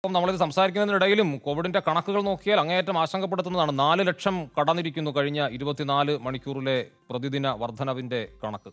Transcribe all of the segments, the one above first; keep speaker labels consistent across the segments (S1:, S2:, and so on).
S1: ഇപ്പം നമ്മളിത് സംസാരിക്കുന്നതിനിടയിലും കോവിഡിന്റെ കണക്കുകൾ നോക്കിയാൽ അങ്ങേയറ്റം ആശങ്കപ്പെടുത്തുന്നതാണ് നാല് ലക്ഷം കടന്നിരിക്കുന്നു കഴിഞ്ഞ ഇരുപത്തിനാല് മണിക്കൂറിലെ പ്രതിദിന വർധനവിന്റെ കണക്ക്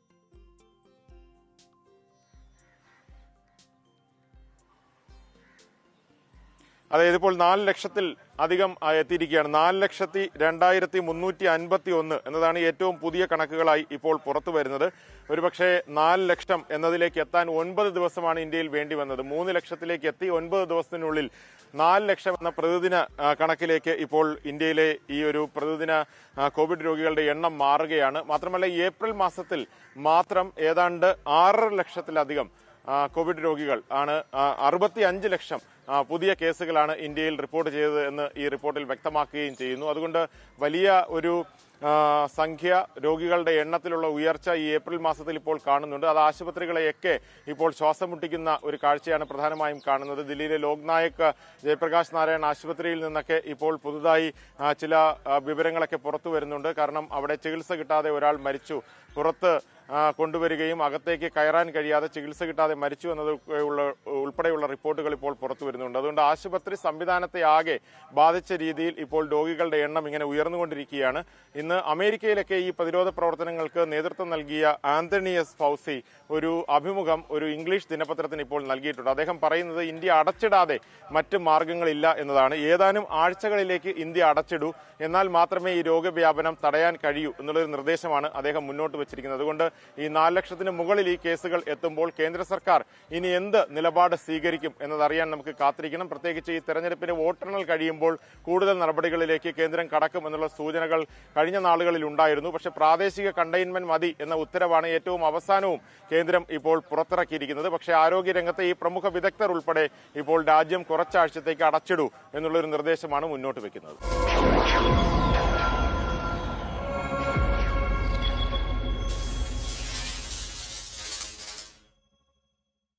S2: അതായത് ഇപ്പോൾ നാല് ലക്ഷത്തിൽ അധികം ആ, എത്തിയിരിക്കുകയാണ് നാല് ലക്ഷത്തി രണ്ടായിരത്തി മുന്നൂറ്റി അൻപത്തി ഒന്ന് എന്നതാണ് ഏറ്റവും പുതിയ കണക്കുകളായി ഇപ്പോൾ പുറത്തു വരുന്നത് ഒരുപക്ഷെ നാല് ലക്ഷം എന്നതിലേക്ക് എത്താൻ ഒൻപത് ദിവസമാണ് ഇന്ത്യയിൽ വേണ്ടി വന്നത് മൂന്ന് ലക്ഷത്തിലേക്ക് എത്തി ഒൻപത് ദിവസത്തിനുള്ളിൽ നാല് ലക്ഷം എന്ന പ്രതിദിന ആ, കണക്കിലേക്ക് ഇപ്പോൾ ഇന്ത്യയിലെ ഈ ഒരു പ്രതിദിന ആ, കോവിഡ് രോഗികളുടെ എണ്ണം മാറുകയാണ് മാത്രമല്ല ഏപ്രിൽ മാസത്തിൽ മാത്രം ഏതാണ്ട് ആറര ലക്ഷത്തിലധികം ആ, കോവിഡ് രോഗികൾ ആണ് അറുപത്തി അഞ്ച് ലക്ഷം ആ, പുതിയ കേസുകളാണ് ഇന്ത്യയിൽ റിപ്പോർട്ട് ചെയ്തത് എന്ന് ഈ റിപ്പോർട്ടിൽ വ്യക്തമാക്കുകയും ചെയ്യുന്നു അതുകൊണ്ട് വലിയ ഒരു ആ, സംഖ്യ രോഗികളുടെ എണ്ണത്തിലുള്ള ഉയർച്ച ഈ ഏപ്രിൽ മാസത്തിൽ ഇപ്പോൾ കാണുന്നുണ്ട് അത് ആശുപത്രികളെയൊക്കെ ഇപ്പോൾ ശ്വാസം മുട്ടിക്കുന്ന ഒരു കാഴ്ചയാണ് പ്രധാനമായും കാണുന്നത് ദില്ലിയിലെ ലോക്നായക് ജയപ്രകാശ് നാരായൺ ആശുപത്രിയിൽ നിന്നൊക്കെ ഇപ്പോൾ പുതുതായി ആ, ചില ആ, വിവരങ്ങളൊക്കെ പുറത്തു വരുന്നുണ്ട് കാരണം അവിടെ ചികിത്സ കിട്ടാതെ ഒരാൾ മരിച്ചു പുറത്ത് ആ, കൊണ്ടുവരികയും അകത്തേക്ക് കയറാൻ കഴിയാതെ ചികിത്സ കിട്ടാതെ മരിച്ചു എന്നത് ഉള്ള ഉൾപ്പെടെയുള്ള റിപ്പോർട്ടുകൾ ഇപ്പോൾ പുറത്തു വരുന്നുണ്ട് അതുകൊണ്ട് ആശുപത്രി സംവിധാനത്തെ ആകെ ബാധിച്ച രീതിയിൽ ഇപ്പോൾ രോഗികളുടെ എണ്ണം ഇങ്ങനെ ഉയർന്നുകൊണ്ടിരിക്കുകയാണ് ഇന്ന് അമേരിക്കയിലൊക്കെ ഈ പ്രതിരോധ പ്രവർത്തനങ്ങൾക്ക് നേതൃത്വം നൽകിയ ആന്റണിയസ് ഫൗസി ഒരു അഭിമുഖം ഒരു ഇംഗ്ലീഷ് ദിനപത്രത്തിന് ഇപ്പോൾ നൽകിയിട്ടുണ്ട് അദ്ദേഹം പറയുന്നത് ഇന്ത്യ അടച്ചിടാതെ മറ്റ് മാർഗങ്ങളില്ല എന്നതാണ് ഏതാനും ആഴ്ചകളിലേക്ക് ഇന്ത്യ അടച്ചിടൂ എന്നാൽ മാത്രമേ ഈ രോഗവ്യാപനം തടയാൻ കഴിയൂ എന്നുള്ളൊരു നിർദ്ദേശമാണ് അദ്ദേഹം മുന്നോട്ട് വെച്ചിരിക്കുന്നത് അതുകൊണ്ട് ഈ നാല് ലക്ഷത്തിന് മുകളിൽ ഈ കേസുകൾ എത്തുമ്പോൾ കേന്ദ്ര സർക്കാർ ഇനി എന്ത് നിലപാട് സ്വീകരിക്കും എന്നതറിയാൻ നമുക്ക് കാത്തിരിക്കണം പ്രത്യേകിച്ച് ഈ തെരഞ്ഞെടുപ്പിന് വോട്ടെണ്ണൽ കഴിയുമ്പോൾ കൂടുതൽ നടപടികളിലേക്ക് കേന്ദ്രം കടക്കും എന്നുള്ള സൂചനകൾ കഴിഞ്ഞ നാളുകളിൽ ഉണ്ടായിരുന്നു പക്ഷേ പ്രാദേശിക കണ്ടെയ്ൻമെന്റ് മതി എന്ന ഉത്തരവാണ് ഏറ്റവും അവസാനവും കേന്ദ്രം ഇപ്പോൾ പുറത്തിറക്കിയിരിക്കുന്നത് പക്ഷേ ആരോഗ്യരംഗത്തെ ഈ പ്രമുഖ വിദഗ്ധർ ഉൾപ്പെടെ ഇപ്പോൾ രാജ്യം കുറച്ചാഴ്ചത്തേക്ക് അടച്ചിടൂ എന്നുള്ളൊരു നിർദ്ദേശമാണ് മുന്നോട്ട് വെക്കുന്നത്